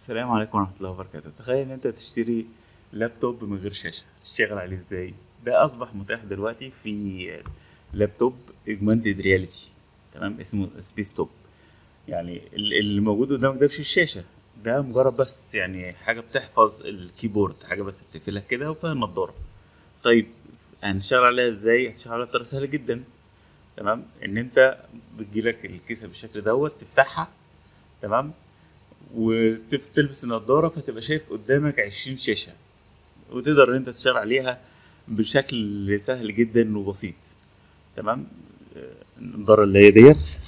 السلام عليكم ورحمة الله وبركاته تخيل ان انت تشتري لابتوب من غير شاشة هتشتغل عليه ازاي ده اصبح متاح دلوقتي في لابتوب اجمانتد رياليتي تمام اسمه سبيس توب يعني ال- اللي موجود قدامك ده مش الشاشة ده مجرد بس يعني حاجة بتحفظ الكيبورد حاجة بس بتقفلها كده وفيها النضارة طيب هنشتغل عليها ازاي هتشتغل عليها بطريقة سهلة جدا تمام ان انت بتجيلك الكيسة بالشكل دوت تفتحها تمام وتلبس النضارة فتبقى شايف قدامك عشرين شاشة وتقدر ان انت تشتغل عليها بشكل سهل جدا وبسيط تمام آه، النضارة اللي هي ديت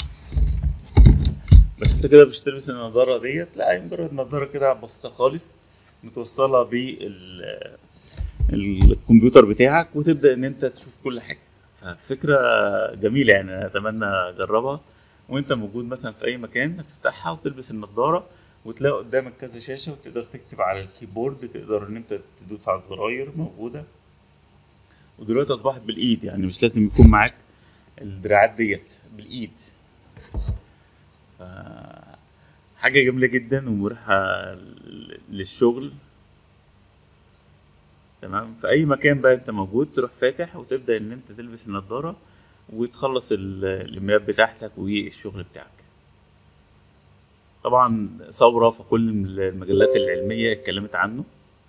بس انت كده مش تلبس النضارة ديت لا هي مجرد نضارة كده بسيطة خالص متوصلة بال الكمبيوتر بتاعك وتبدأ ان انت تشوف كل حاجة ففكرة جميلة يعني أنا اتمنى اجربها وانت موجود مثلا في اي مكان هتفتحها وتلبس النضارة وتلاقي قدامك كذا شاشة وتقدر تكتب على الكيبورد تقدر ان انت تدوس على الزراير موجودة ودلوقتي اصبحت بالايد يعني مش لازم يكون معاك الدراعات ديت بالايد ف حاجة جميلة جدا ومريحة ل- للشغل تمام في اي مكان بقى انت موجود تروح فاتح وتبدأ ان انت تلبس النضارة وتخلص ال- الايميلات بتاعتك والشغل بتاعك طبعا ثورة في كل المجلات العلمية اتكلمت عنه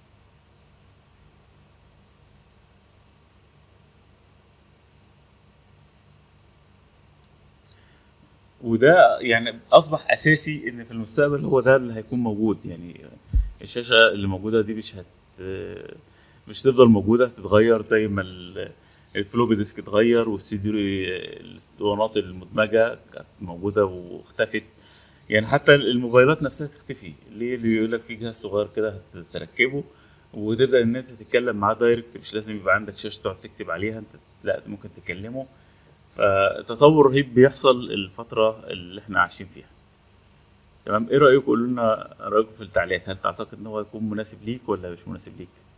وده يعني اصبح اساسي ان في المستقبل هو ده اللي هيكون موجود يعني الشاشه اللي موجوده دي مش هت مش هتفضل موجوده هتتغير زي ما ال- الفلوبي ديسك اتغير والسي دي الاسطوانات المدمجه كانت موجوده واختفت يعني حتى الموبايلات نفسها تختفي ليه اللي يقول لك في جهاز صغير كده هتركبه وتبدا ان انت تتكلم معاه دايركت مش لازم يبقى عندك شاشه تقعد تكتب عليها انت لا ممكن تكلمه فتطور رهيب بيحصل الفترة اللي احنا عايشين فيها تمام ايه رأيكم قولوا لنا رأيكم في التعليقات هل تعتقد ان هو يكون مناسب ليك ولا مش مناسب ليك